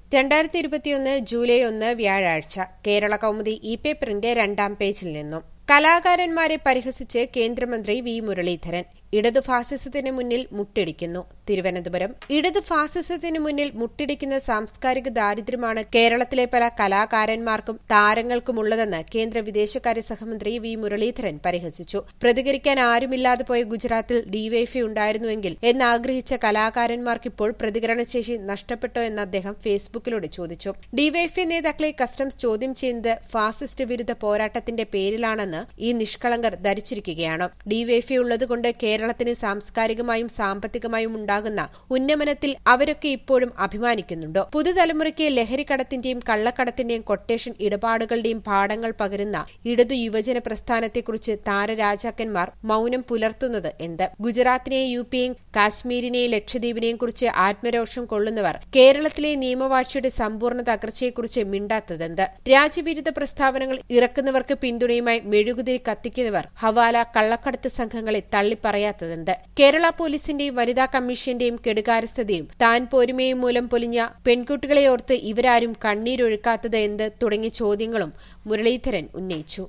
രണ്ടായിരത്തി ഇരുപത്തിയൊന്ന് ജൂലൈ ഒന്ന് വ്യാഴാഴ്ച കേരള കൗമുദി ഇ പേപ്പറിന്റെ രണ്ടാം പേജിൽ നിന്നും കലാകാരന്മാരെ പരിഹസിച്ച് കേന്ദ്രമന്ത്രി വി മുരളീധരൻ ഇടതു ഫാസിസത്തിന് മുന്നിൽ മുട്ടിടിക്കുന്നു തിരുവനന്തപുരം ഇടതു ഫാസിസത്തിന് മുന്നിൽ മുട്ടിടിക്കുന്ന സാംസ്കാരിക ദാരിദ്ര്യമാണ് കേരളത്തിലെ പല കലാകാരന്മാർക്കും താരങ്ങൾക്കുമുള്ളതെന്ന് കേന്ദ്ര വിദേശകാര്യ സഹമന്ത്രി വി മുരളീധരൻ പരിഹസിച്ചു പ്രതികരിക്കാൻ ആരുമില്ലാതെ പോയ ഗുജറാത്തിൽ ഡിവൈഎഫ്ഐ ഉണ്ടായിരുന്നുവെങ്കിൽ എന്നാഗ്രഹിച്ച കലാകാരന്മാർക്കിപ്പോൾ പ്രതികരണശേഷി നഷ്ടപ്പെട്ടോ എന്ന് അദ്ദേഹം ഫേസ്ബുക്കിലൂടെ ചോദിച്ചു ഡിവൈഎഫ്ഐ നേതാക്കളെ കസ്റ്റംസ് ചോദ്യം ചെയ്യുന്നത് ഫാസിസ്റ്റ് വിരുദ്ധ പോരാട്ടത്തിന്റെ പേരിലാണെന്ന് ഈ നിഷ്കളങ്കർ ധരിച്ചിരിക്കുകയാണ് ഡിവൈഎഫ്ഐ ഉള്ളതുകൊണ്ട് കേരളത്തിന് സാംസ്കാരികമായും സാമ്പത്തികമായും ഉണ്ടാകുന്ന ഉന്നമനത്തിൽ അവരൊക്കെ ഇപ്പോഴും അഭിമാനിക്കുന്നുണ്ടോ പുതുതലമുറയ്ക്ക് ലഹരിക്കടത്തിന്റെയും കള്ളക്കടത്തിന്റെയും കൊട്ടേഷൻ ഇടപാടുകളുടെയും പാഠങ്ങൾ പകരുന്ന ഇടതു യുവജന പ്രസ്ഥാനത്തെക്കുറിച്ച് താരരാജാക്കന്മാർ മൌനം പുലർത്തുന്നത് എന്ത് ഗുജറാത്തിനെയും യു പിയെയും കാശ്മീരിനെയും ലക്ഷദ്വീപിനെയും കുറിച്ച് ആത്മരോഷം കൊള്ളുന്നവർ കേരളത്തിലെ നിയമവാഴ്ചയുടെ സമ്പൂർണ്ണ തകർച്ചയെക്കുറിച്ച് മിണ്ടാത്തതെന്ത് രാജ്യവിരുദ്ധ പ്രസ്താവനകൾ ഇറക്കുന്നവർക്ക് പിന്തുണയുമായി മെഴുകുതിരി കത്തിക്കുന്നവർ ഹവാല കള്ളക്കടത്ത് സംഘങ്ങളെ തള്ളിപ്പറയാത്തതെന്ത് കേരള പോലീസിന്റെയും വനിതാ കമ്മീഷന്റെയും കെടുകാര്യസ്ഥതയും താൻ പോരുമയും മൂലം പൊലിഞ്ഞ പെൺകുട്ടികളെ ഓർത്ത് ഇവരാരും കണ്ണീരൊഴുക്കാത്തത് എന്ത് തുടങ്ങിയ ചോദ്യങ്ങളും മുരളീധരൻ ഉന്നയിച്ചു